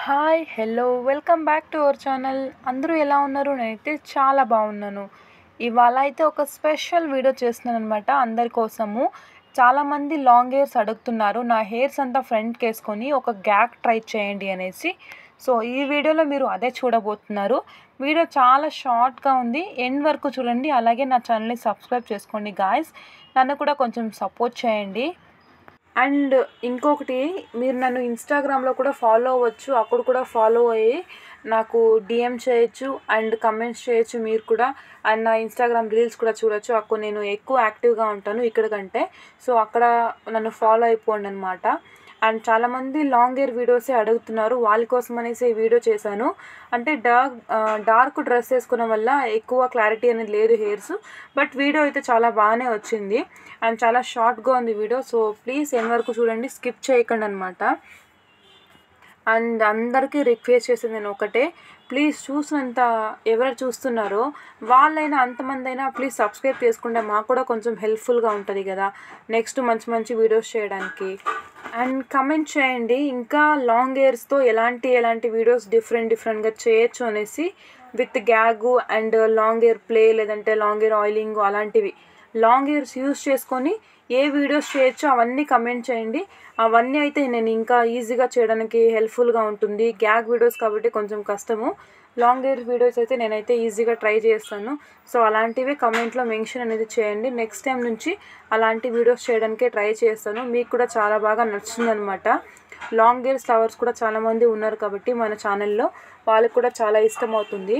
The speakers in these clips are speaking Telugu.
Hi hello welcome back to our channel అందరూ ఎలా ఉన్నారు నేనైతే చాలా బాగున్నాను ఇవాళ అయితే ఒక స్పెషల్ వీడియో చేస్తున్నాను అనమాట అందరి కోసము చాలామంది లాంగ్ హెయిర్స్ అడుగుతున్నారు నా హెయిర్స్ అంతా ఫ్రంట్కి వేసుకొని ఒక గ్యాక్ ట్రై చేయండి అనేసి సో ఈ వీడియోలో మీరు అదే చూడబోతున్నారు వీడియో చాలా షార్ట్గా ఉంది ఎండ్ వరకు చూడండి అలాగే నా ఛానల్ని సబ్స్క్రైబ్ చేసుకోండి గాయస్ నన్ను కూడా కొంచెం సపోర్ట్ చేయండి అండ్ ఇంకొకటి మీరు నన్ను ఇన్స్టాగ్రామ్లో కూడా ఫాలో అవ్వచ్చు అక్కడ కూడా ఫాలో అయ్యి నాకు డిఎం చేయొచ్చు అండ్ కమెంట్స్ చేయొచ్చు మీరు కూడా అండ్ నా ఇన్స్టాగ్రామ్ రీల్స్ కూడా చూడొచ్చు అక్కడ నేను ఎక్కువ యాక్టివ్గా ఉంటాను ఇక్కడ కంటే సో అక్కడ నన్ను ఫాలో అయిపోండి అనమాట అండ్ చాలామంది లాంగ్ హెయిర్ వీడియోసే అడుగుతున్నారు వాళ్ళ కోసం అనేసి ఈ వీడియో చేశాను అంటే డార్క్ డార్క్ డ్రెస్ వేసుకోవడం వల్ల ఎక్కువ క్లారిటీ అనేది లేదు హెయిర్స్ బట్ వీడియో అయితే చాలా బాగానే వచ్చింది అండ్ చాలా షార్ట్గా ఉంది వీడియో సో ప్లీజ్ ఎన్ వరకు చూడండి స్కిప్ చేయకండి అనమాట అండ్ అందరికీ రిక్వెస్ట్ చేసేది నేను ఒకటే ప్లీజ్ చూసినంత ఎవరు చూస్తున్నారో వాళ్ళైనా అంతమంది అయినా ప్లీజ్ సబ్స్క్రైబ్ చేసుకుంటే మాకు కూడా కొంచెం హెల్ప్ఫుల్గా ఉంటుంది కదా నెక్స్ట్ మంచి మంచి వీడియోస్ చేయడానికి అండ్ కమెంట్ చేయండి ఇంకా లాంగ్ హెయిర్స్తో ఎలాంటి ఎలాంటి వీడియోస్ డిఫరెంట్ డిఫరెంట్గా చేయొచ్చు అనేసి విత్ గ్యాగు అండ్ లాంగ్ హెయిర్ ప్లే లేదంటే లాంగ్ హెయిర్ ఆయిలింగ్ అలాంటివి లాంగ్ హెయిర్స్ యూస్ చేసుకొని ఏ వీడియోస్ చేయొచ్చో అవన్నీ కమెంట్ చేయండి అవన్నీ అయితే నేను ఇంకా ఈజీగా చేయడానికి హెల్ప్ఫుల్గా ఉంటుంది గ్యాగ్ వీడియోస్ కాబట్టి కొంచెం కష్టము లాంగ్ హెయిర్ వీడియోస్ అయితే నేనైతే ఈజీగా ట్రై చేస్తాను సో అలాంటివి కమెంట్లో మెన్షన్ అనేది చేయండి నెక్స్ట్ టైం నుంచి అలాంటి వీడియోస్ చేయడానికే ట్రై చేస్తాను మీకు కూడా చాలా బాగా నచ్చుతుందనమాట లాంగ్ హెయిర్ ఫ్లవర్స్ కూడా చాలామంది ఉన్నారు కాబట్టి మన ఛానల్లో వాళ్ళకి కూడా చాలా ఇష్టం అవుతుంది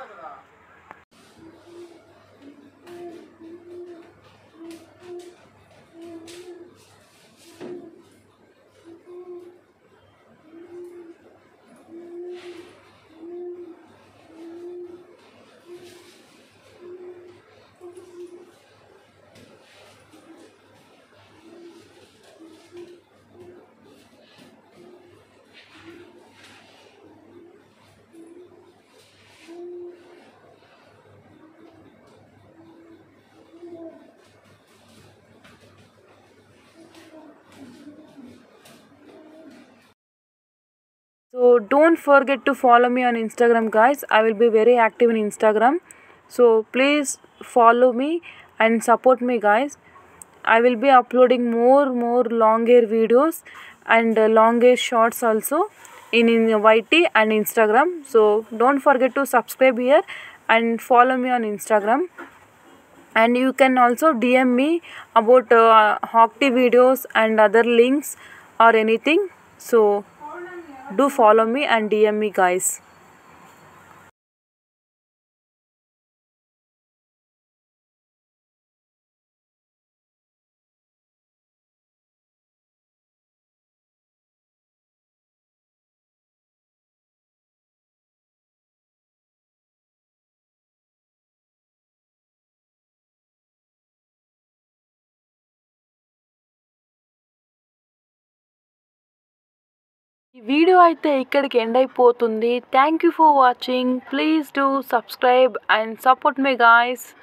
So don't forget to follow me on Instagram guys. I will be very active in Instagram. So please follow me and support me guys. I will be uploading more more long hair videos and uh, long hair shorts also in, in YT and Instagram. So don't forget to subscribe here and follow me on Instagram. And you can also DM me about uh, Hokti videos and other links or anything. So do follow me and DM me guys. ఈ వీడియో అయితే ఇక్కడికి ఎండ్ అయిపోతుంది thank you for watching please do subscribe and support me guys